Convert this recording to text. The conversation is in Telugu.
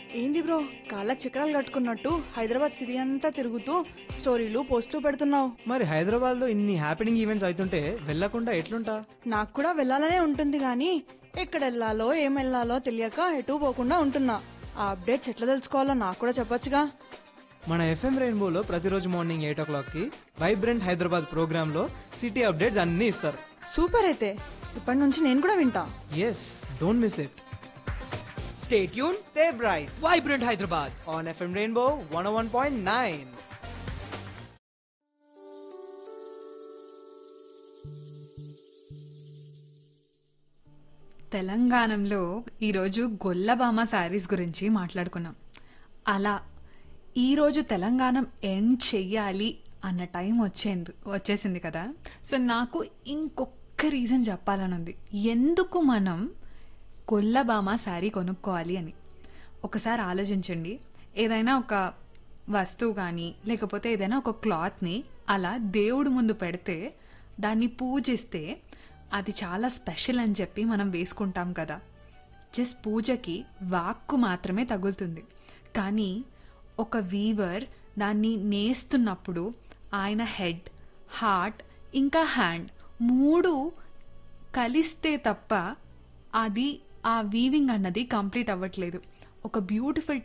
ఏంది బ్రో కాళ్ళకి చక్రాలు కట్టుకున్నట్టు హైదరాబాద్ సిటీ అంతా తిరుగుతూ స్టోరీలు పోస్టులు పెడుతున్నావు మరి హైదరాబాద్ లో ఇన్ని హ్యాపెనింగ్ ఈవెంట్స్ అవుతుంటే వెళ్ళకుండా ఎట్లుంటా నాకు కూడా వెళ్ళాలనే ఉంటుంది కానీ ఎక్కడ వెళ్ళాలో ఏం వెళ్ళాలో తెలియక ఎటు పోకుండా ఉంటున్నా ఆ అప్డేట్స్ ఎట్లా తెలుసుకోవాలో నాకు కూడా చెప్పొచ్చుగా మన ఎఫ్ఎం రెయిన్బోలో ప్రతిరోజు మార్నింగ్ ఎయిట్ ఓ క్లాక్ కి వైబ్రెంట్ హైదరాబాద్ ప్రోగ్రామ్ లో సిటీ అప్డేట్స్ అన్ని ఇస్తారు సూపర్ అయితే ఇప్పటి నుంచి నేను కూడా వింటా yes don't miss it stay tune stay bright Vibrant Hyderabad. On FM Rainbow one one point nine తెలంగాణలో ఈరోజు గొల్లబామ శారీస్ గురించి మాట్లాడుకున్నాం అలా ఈరోజు తెలంగాణ ఎండ్ చెయ్యాలి అన్న టైం వచ్చేందు వచ్చేసింది కదా సో నాకు ఇంకొక రీజన్ చెప్పాలని ఉంది ఎందుకు మనం గొల్లబామ శారీ కొనుక్కోవాలి అని ఒకసారి ఆలోచించండి ఏదైనా ఒక వస్తువు కానీ లేకపోతే ఏదైనా ఒక క్లాత్ని అలా దేవుడు ముందు పెడితే దాన్ని పూజిస్తే అది చాలా స్పెషల్ అని చెప్పి మనం వేసుకుంటాం కదా జస్ట్ పూజకి వాక్కు మాత్రమే తగులుతుంది కానీ ఒక వీవర్ దాన్ని నేస్తున్నప్పుడు ఆయన హెడ్ హార్ట్ ఇంకా హ్యాండ్ మూడు కలిస్తే తప్ప అది ఆ వీవింగ్ అన్నది కంప్లీట్ అవ్వట్లేదు ఒక బ్యూటిఫుల్